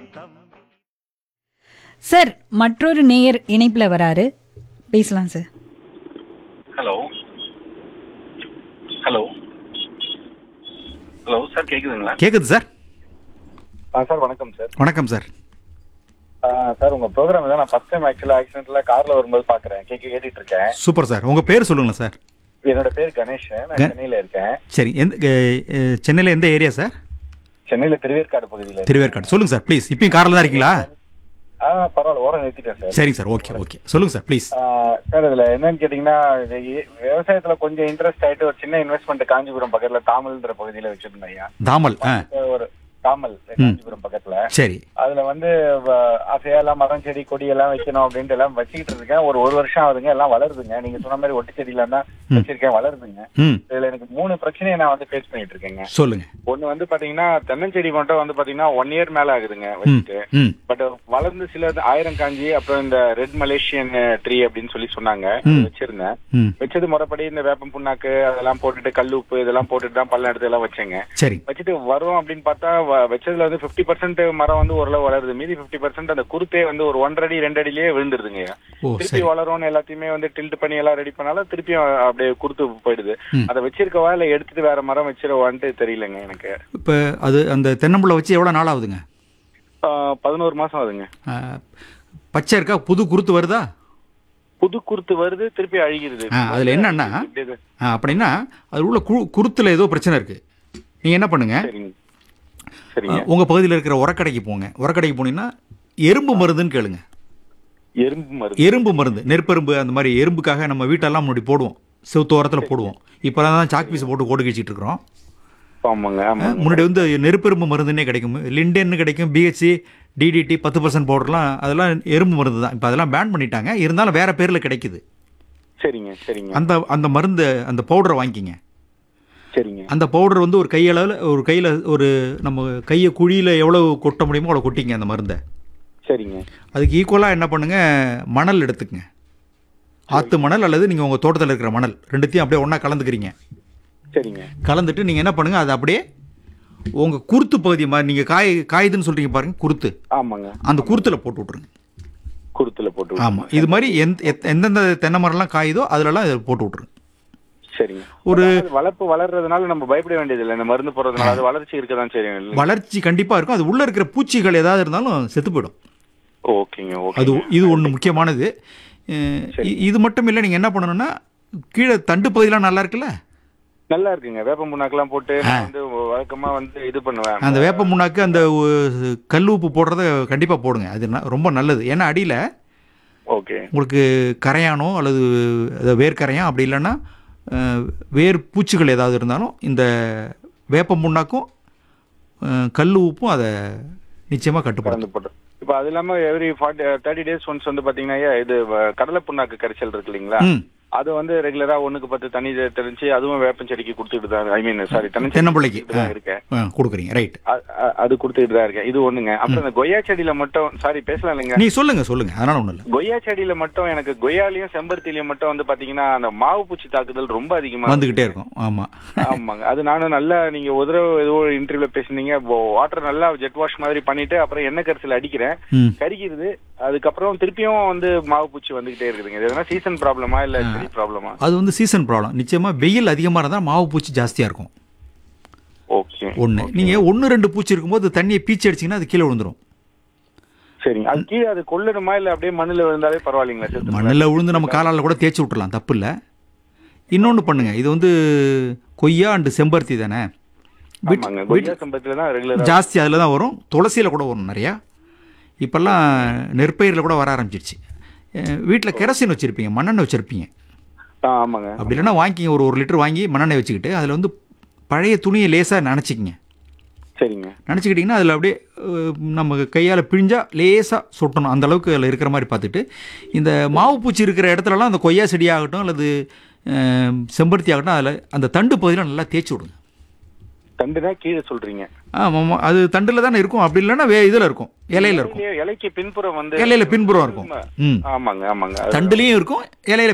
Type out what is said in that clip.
Sir மற்றொரு நேயர் இணைப்புல வராரு பேசலாம் sir hello hello hello sir கேக்குதுங்களா கேட்குது சார் ஆ சார் வணக்கம் சார் வணக்கம் சார் ஆ, சார் உங்க ப்ரோக்ராம் தான் நான் ஃபர்ஸ்ட் டைம் ஆக்சுவலா ஆக்சிடென்ட்ல கார்ல வரும்போது பாக்குறேன் கேட்க கேட்டுட்டு இருக்கேன் சூப்பர் சார் உங்கள் பேர் சொல்லுங்களேன் சார் என்னோட பேர் கணேஷ் நான் க- சென்னையில இருக்கேன் சரி எந்த சென்னையில் எந்த ஏரியா சார் சென்னையில திருவேற்காடு பகுதியில இருக்கேன். திருவேற்காடு சொல்லுங்கள் சார் ப்ளீஸ் இப்பயும் காரில் தான் இருக்கீங்களா ஆ பரவாயில்ல ஓரம் நிறுத்திட்டேன் சார் சரிங்க சார் ஓகே ஓகே சொல்லுங்கள் சார் ப்ளீஸ் ஆ, சார் இதுல என்னன்னு கேட்டீங்கன்னா இது இ- விவசாயத்துல கொஞ்சம் இன்ட்ரெஸ்ட் ஆயிட்டு ஒரு சின்ன இன்வெஸ்ட்மெண்ட் காஞ்சிபுரம் பக்கத்துல தாமல்ன்ற பகுதியில வச்சிருந்தேன் ஐயா தாமல் ஆ ஒரு தாமல் காஞ்சிபுரம் பக்கத்துல சரி அதுல வந்து வ- ஆசையா எல்லாம் மரம் செடி கொடி எல்லாம் வைக்கணும் அப்படின்ட்டு எல்லாம் வச்சுக்கிட்டு இருக்கேன் ஒரு ஒரு வருஷம் ஆகுதுங்க எல்லாம் வளருதுங்க நீங்க சொன்ன மாதிரி ஒட்டு செடியெல்லாம் தான் வச்சிருக்கேன் வளருதுங்க ம் இதுல எனக்கு மூணு பிரச்சனையை நான் வந்து ஃபேஸ் பண்ணிட்டு இருக்கேங்க சொல்லுங்கள் ஒண்ணு வந்து பாத்தீங்கன்னா தென்னஞ்செடி மட்டும் வந்து பாத்தீங்கன்னா ஒன் இயர் மேல ஆகுதுங்க வச்சுட்டு ம் பட் வளர்ந்து சில ஆயிரம் காஞ்சி அப்புறம் இந்த ரெட் மலேசியன் ட்ரீ அப்படின்னு சொல்லி சொன்னாங்க ம். வச்சிருந்தேன் ம் வச்சது முறைப்படி இந்த வேப்பம் புண்ணாக்கு அதெல்லாம் போட்டுட்டு கல் உப்பு இதெல்லாம் போட்டுட்டு தான் பள்ளம் எடுத்து எல்லாம் வச்சேங்க சரி வச்சுட்டு வரும் அப்படின்னு பார்த்தா வ- வச்சதுல வந்து 50% பர்சன்ட் மரம் வந்து ஓரளவு வளருது மீதி 50% பர்சன்ட் அந்த குருத்தே வந்து ஒரு ஒன்றரை அடி ரெண்டு அடியிலேயே விழுந்துருதுங்க ஓ திருப்பி சரி வளரும்னு எல்லாத்தையுமே வந்து டில்ட் பண்ணி எல்லாம் ரெடி பண்ணாலும் திருப்பியும் அப்படியே குருத்து போயிடுது ம். அதை வச்சிருக்கவா இல்ல எடுத்துட்டு வேற மரம் வச்சிருவான்ட்டு தெரியலங்க எனக்கு இப்போ அது அந்த தென்னம்புள்ள வச்சு எவ்வளோ நாள் ஆகுதுங்க ஆஹ் பதினோரு மாசம் ஆகுதுங்க ஆ, பச்சை இருக்கா புது குருத்து வருதா புது குருத்து வருது திருப்பி அழுகிருது ஆ, அதுல என்னன்னா? இப்படி இது. ஆ, அப்படின்னா அது உள்ள கு குருத்தில் ஏதோ பிரச்சனை இருக்குது நீங்கள் என்ன பண்ணுங்க சரிங்க சரிங்க உங்கள் பகுதியில் இருக்கிற உரக்கடைக்கு போங்க உரக்கடைக்கு போனீங்கன்னா எறும்பு மருந்துன்னு கேளுங்க எறும்பு மருந்து எறும்பு மருந்து நெற்பெரும்பு அந்த மாதிரி எறும்புக்காக நம்ம வீட்டெல்லாம் முன்னாடி போடுவோம் செவுத்தோரத்தில் போடுவோம் இப்போலாம் தான் சாக் பீஸ் போட்டு கோடு கிழிச்சிட்டு இருக்கிறோம் ஆமாங்க ஆமாங்க முன்னாடி வந்து நெருப்பெரும்பு மருந்துன்னே கிடைக்கும் லிண்டன்னு கிடைக்கும் பிஹெச்சி டிடிடி பத்து பர்சன்ட் பவுடர்லாம் அதெல்லாம் எறும்பு மருந்து தான் இப்போ அதெல்லாம் பேன் பண்ணிட்டாங்க இருந்தாலும் வேற பேரில் கிடைக்குது சரிங்க சரிங்க அந்த அந்த மருந்து அந்த பவுடரை வாங்கிக்கிங்க சரிங்க அந்த பவுடர் வந்து ஒரு கையளவில் ஒரு கையில் ஒரு நம்ம கையை குழியில் எவ்வளோ கொட்ட முடியுமோ அவ்வளோ கொட்டிங்க அந்த மருந்தை சரிங்க அதுக்கு ஈக்குவலாக என்ன பண்ணுங்க மணல் எடுத்துக்கங்க ஆற்று மணல் அல்லது நீங்கள் உங்கள் தோட்டத்தில் இருக்கிற மணல் ரெண்டுத்தையும் அப்படியே ஒன்றா கலந்துக்கிறீங்க சரிங்க கலந்துட்டு நீங்கள் என்ன பண்ணுங்க அதை அப்படியே உங்கள் குருத்து பகுதி மாதிரி நீங்கள் காய் காயுதுன்னு சொல்கிறீங்க பாருங்க குருத்து ஆமாங்க அந்த குருத்தில் போட்டு விட்ருங்க குருத்துல போட்டு ஆமாம் இது மாதிரி எந்த எத்- எந்தெந்த தென்னை மரம்லாம் காயுதோ அதிலலாம் இதை போட்டு விட்ருங்க சரிங்க ஒரு- ஒரு வளர்ப்பு வளர்றதுனால நம்ம பயப்பட வேண்டியது இல்லை இந்த மருந்து போடுறதுனால அது வளர்ச்சி இருக்கதான் செய்யும் இல்லைங்க? வளர்ச்சி கண்டிப்பாக இருக்கும் அது உள்ளே இருக்கிற பூச்சிகள் ஏதாவது இருந்தாலும் செத்து போயிடும் ஓகேங்க ஓகே அது இது ஒன்று முக்கியமானது அஹ் இ- இது மட்டும் இல்லை நீங்கள் என்ன பண்ணணும்னா கீழே தண்டு பகுதியெலாம் நல்லா இருக்குல்ல நல்லா இருக்குங்க வேப்ப புண்ணாக்கெல்லாம் போட்டு நான் வந்து வழக்கமா வந்து இது பண்ணுவேன் அந்த வேப்ப முன்னாக்கு அந்த ஒ- கல் உப்பு போடுறத கண்டிப்பாக போடுங்க அது ந- ரொம்ப நல்லது ஏன்னா அடியில் ஓகே உங்களுக்கு கரையானோ அல்லது அது வேர்க்கரையான் அப்படி இல்லைன்னா அஹ், வேர் பூச்சிகள் ஏதாவது இருந்தாலும் இந்த வேப்ப முன்னாக்கும் அஹ், கல் உப்பும் அதை நிச்சயமாக கட்டுப்படுத்தும் கலந்து போட்டு இப்போ அது இல்லாம every forty thirty days once வந்து பாத்தீங்கன்னா ஐயா, இது வ- கடலை புண்ணாக்கு கரைச்சல் இருக்கு இல்லைங்களா ம் அது வந்து ரெகுலரா ஒண்ணுக்கு பத்து தண்ணி தெ- தெளிச்சு அதுவும் வேப்பம் செடிக்கு கொடுத்துட்டு தான் ஐ மீன் சாரி தென்னம்பிள்ளைக்கு தான் இருக்கேன் ஆ, கொடுக்குறீங்க ரைட் அ- அ- அது கொடுத்துட்டு தான் இருக்கேன் இது ஒண்ணுங்க அப்புறம் இந்த கொய்யா செடியில மட்டும் சாரி பேசலாம் இல்லைங்க நீ சொல்லுங்க சொல்லுங்க அதனால ஒன்றும் இல்லை கொய்யா செடியில மட்டும் எனக்கு கொய்யாலையும் செம்பருத்திலையும் மட்டும் வந்து பாத்தீங்கன்னா அந்த மாவு பூச்சி தாக்குதல் ரொம்ப அதிகமா வந்துக்கிட்டே இருக்கும் ஆமாம் ஆமாங்க அது நானும் நல்லா நீங்க ஒரு தடவை ஏதோ ஒரு இன்டர்வியூல பேசுனீங்க வாட்டர் நல்லா ஜெட் வாஷ் மாதிரி பண்ணிட்டு அப்புறம் எண்ணெய் கரிசல் அடிக்கிறேன் ம் கரிக்கிறது அதுக்கப்புறம் திருப்பியும் வந்து மாவு பூச்சி வந்துகிட்டே இருக்குதுங்க இது எதனா சீசன் ப்ராப்ளமா இல்ல செடி ப்ராப்ளமா அது வந்து சீசன் ப்ராப்ளம் நிச்சயமாக வெயில் அதிகமாக இருந்தால் மாவு பூச்சி ஜாஸ்தியாக இருக்கும் ஓகே ஒன்று நீங்கள் ஒன்று ரெண்டு பூச்சி இருக்கும்போது தண்ணியை பீச்சி அடிச்சிங்கன்னா அது கீழே விழுந்துரும் சரிங்க அது கீழே அது கொள்ளணுமா இல்ல அப்படியே மண்ணுல விழுந்தாலே பரவாயில்லைங்களா செத்து மண்ணில் விழுந்து நம்ம காலால் கூட தேய்ச்சி விட்டுறலாம் தப்பு இல்லை இன்னொன்று பண்ணுங்க இது வந்து கொய்யா அண்டு செம்பருத்தி தானே வீட்- ஆமாங்க வீட்- கொய்யா சம்பத்துல தான் ரெகுலரா ஜாஸ்தி அதில் தான் வரும் துளசியில் கூட வரும் நிறையா இப்போல்லாம் நெற்பயிரில் கூட வர ஆரம்பிச்சிருச்சு வீட்டில் கெரசின் வச்சுருப்பீங்க மண்ணெண்ணெய் வச்சுருப்பீங்க ஆமாங்க அப்படி இல்லைன்னா வாங்கிக்கிங்க ஒரு ஒரு லிட்டர் வாங்கி மண்ணெண்ணெய் வச்சுக்கிட்டு அதில் வந்து பழைய துணியை லேசாக நினச்சிக்கிங்க சரிங்க நினச்சிக்கிட்டிங்கன்னா அதில் அப்படியே அஹ், நம்ம கையால் பிழிஞ்சா லேசாக சொட்டணும் அந்த அளவுக்கு அதில் இருக்கிற மாதிரி பார்த்துட்டு இந்த மாவு பூச்சி இருக்கிற இடத்துலலாம் அந்த கொய்யா செடியாகட்டும் அல்லது அஹ், செம்பருத்தி ஆகட்டும் அதில் அந்த தண்டு பகுதியில் நல்லா தேய்ச்சி விடுங்க தண்டுனா கீழே சொல்றீங்க ஆமாம் அது தண்டில் தானே இருக்கும் அப்படி இல்லைன்னா வே இதில் இருக்கும் இலையில இருக்கும் இலைக்கு பின்புறம் வந்து இலையில பின்புறம் இருக்கும் ம் ஆமாங்க ஆமாங்க அது- தண்டுலேயும் இருக்கும் இலையில